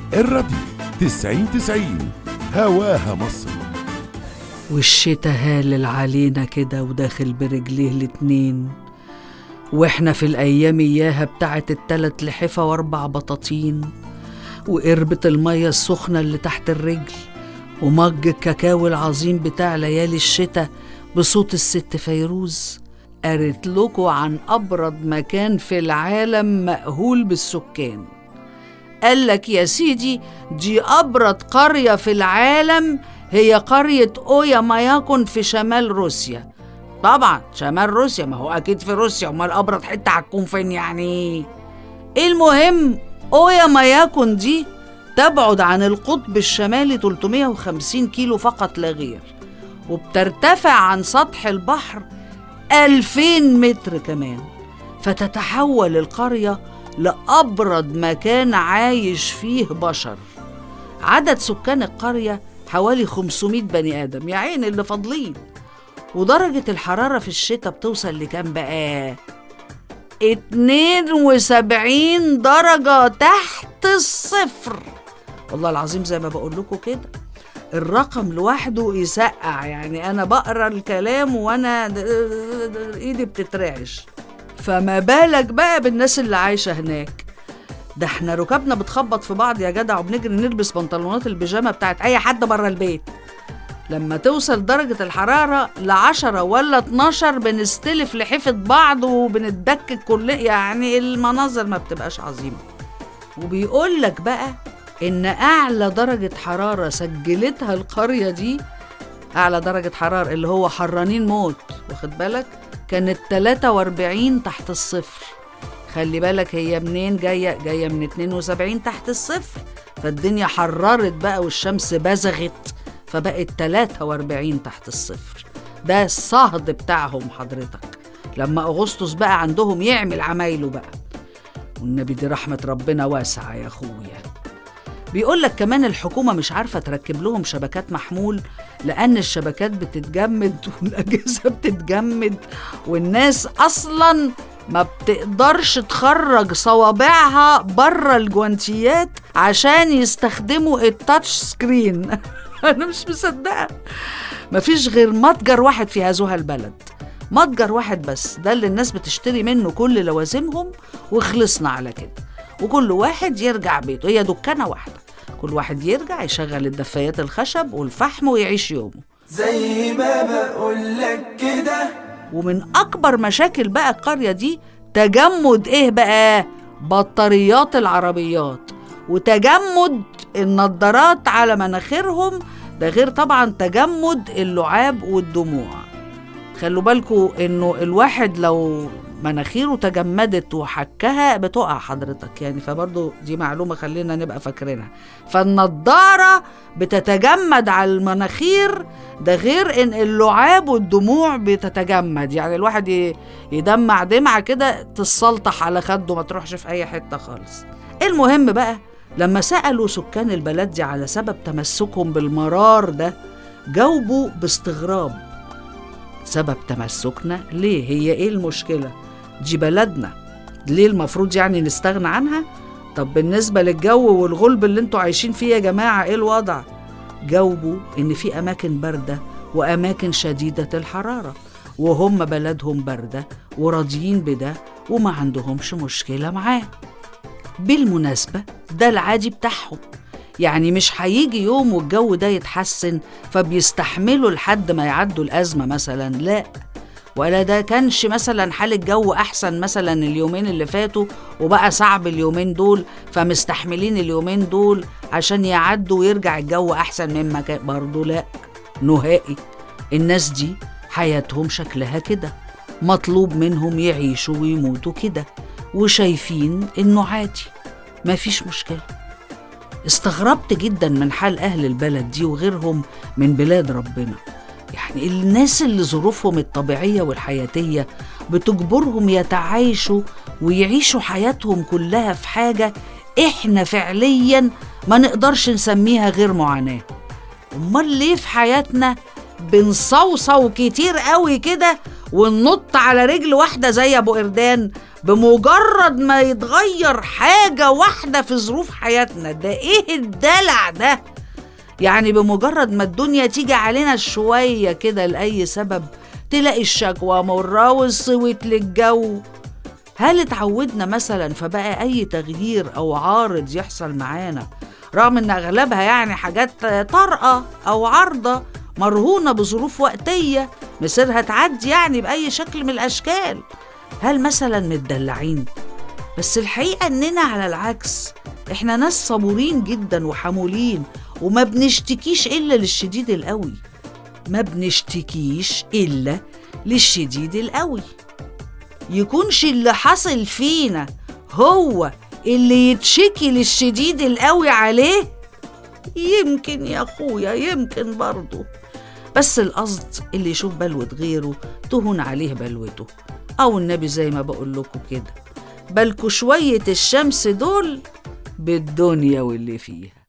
الراديو تسعين تسعين هواها مصر والشتا هالل علينا كده وداخل برجليه الاتنين واحنا في الايام اياها بتاعت التلات لحفة واربع بطاطين وقربة المية السخنة اللي تحت الرجل ومج الكاكاو العظيم بتاع ليالي الشتا بصوت الست فيروز قالت لكم عن أبرد مكان في العالم مأهول بالسكان قال لك يا سيدي دي أبرد قرية في العالم هي قرية أويا ماياكون في شمال روسيا طبعا شمال روسيا ما هو أكيد في روسيا أمال أبرد حتة هتكون فين يعني المهم أويا ماياكون دي تبعد عن القطب الشمالي 350 كيلو فقط لا غير وبترتفع عن سطح البحر 2000 متر كمان فتتحول القرية لأبرد مكان عايش فيه بشر عدد سكان القرية حوالي 500 بني آدم يا عين اللي فاضلين ودرجة الحرارة في الشتاء بتوصل لكام بقى؟ 72 درجة تحت الصفر والله العظيم زي ما بقول لكم كده الرقم لوحده يسقع يعني انا بقرا الكلام وانا د- د- د- ايدي بتترعش فما بالك بقى بالناس اللي عايشه هناك ده احنا ركابنا بتخبط في بعض يا جدع وبنجري نلبس بنطلونات البيجامه بتاعت اي حد بره البيت لما توصل درجة الحرارة لعشرة ولا 12 بنستلف لحفة بعض وبنتدكك كل يعني المناظر ما بتبقاش عظيمة وبيقول لك بقى إن أعلى درجة حرارة سجلتها القرية دي أعلى درجة حرارة اللي هو حرانين موت واخد بالك كانت 43 تحت الصفر خلي بالك هي منين جاية جاية من 72 تحت الصفر فالدنيا حررت بقى والشمس بزغت فبقت 43 تحت الصفر ده الصهد بتاعهم حضرتك لما أغسطس بقى عندهم يعمل عمايله بقى والنبي دي رحمة ربنا واسعة يا أخويا بيقول لك كمان الحكومة مش عارفة تركب لهم شبكات محمول لأن الشبكات بتتجمد والأجهزة بتتجمد والناس أصلا ما بتقدرش تخرج صوابعها بره الجوانتيات عشان يستخدموا التاتش سكرين أنا مش مصدقة مفيش غير متجر واحد في هذوها البلد متجر واحد بس ده اللي الناس بتشتري منه كل لوازمهم وخلصنا على كده وكل واحد يرجع بيته هي دكانة واحدة كل واحد يرجع يشغل الدفايات الخشب والفحم ويعيش يومه زي ما بقولك كده ومن أكبر مشاكل بقى القرية دي تجمد إيه بقى؟ بطاريات العربيات وتجمد النضارات على مناخيرهم ده غير طبعا تجمد اللعاب والدموع خلوا بالكوا انه الواحد لو مناخيره تجمدت وحكها بتقع حضرتك يعني فبرضو دي معلومة خلينا نبقى فاكرينها فالنضارة بتتجمد على المناخير ده غير ان اللعاب والدموع بتتجمد يعني الواحد ي- يدمع دمعة كده تسلطح على خده ما تروحش في اي حتة خالص المهم بقى لما سألوا سكان البلد دي على سبب تمسكهم بالمرار ده جاوبوا باستغراب سبب تمسكنا ليه هي ايه المشكلة دي بلدنا ليه المفروض يعني نستغنى عنها طب بالنسبة للجو والغلب اللي انتوا عايشين فيه يا جماعة ايه الوضع جاوبوا ان في اماكن باردة واماكن شديدة الحرارة وهم بلدهم باردة وراضيين بده وما عندهمش مشكلة معاه بالمناسبة ده العادي بتاعهم يعني مش هيجي يوم والجو ده يتحسن فبيستحملوا لحد ما يعدوا الأزمة مثلا لا ولا ده كانش مثلا حال الجو أحسن مثلا اليومين اللي فاتوا وبقى صعب اليومين دول فمستحملين اليومين دول عشان يعدوا ويرجع الجو أحسن مما كان برضه لا نهائي الناس دي حياتهم شكلها كده مطلوب منهم يعيشوا ويموتوا كده وشايفين إنه عادي مفيش مشكلة استغربت جدا من حال أهل البلد دي وغيرهم من بلاد ربنا يعني الناس اللي ظروفهم الطبيعية والحياتية بتجبرهم يتعايشوا ويعيشوا حياتهم كلها في حاجة إحنا فعليا ما نقدرش نسميها غير معاناة أمال ليه في حياتنا بنصوصو كتير قوي كده وننط على رجل واحدة زي أبو قردان بمجرد ما يتغير حاجة واحدة في ظروف حياتنا ده ايه الدلع ده يعني بمجرد ما الدنيا تيجي علينا شوية كده لأي سبب تلاقي الشكوى مرة والصوت للجو هل اتعودنا مثلا فبقى أي تغيير أو عارض يحصل معانا رغم إن أغلبها يعني حاجات طارئة أو عارضة مرهونة بظروف وقتية مصيرها تعدي يعني بأي شكل من الأشكال هل مثلا متدلعين؟ بس الحقيقة إننا على العكس إحنا ناس صبورين جدا وحمولين وما بنشتكيش إلا للشديد القوي ما بنشتكيش إلا للشديد القوي يكونش اللي حصل فينا هو اللي يتشكي للشديد القوي عليه يمكن يا اخويا يمكن برضه بس القصد اللي يشوف بلوة غيره تهون عليه بلوته او النبي زي ما بقول لكم كده بالكوا شوية الشمس دول بالدنيا واللي فيها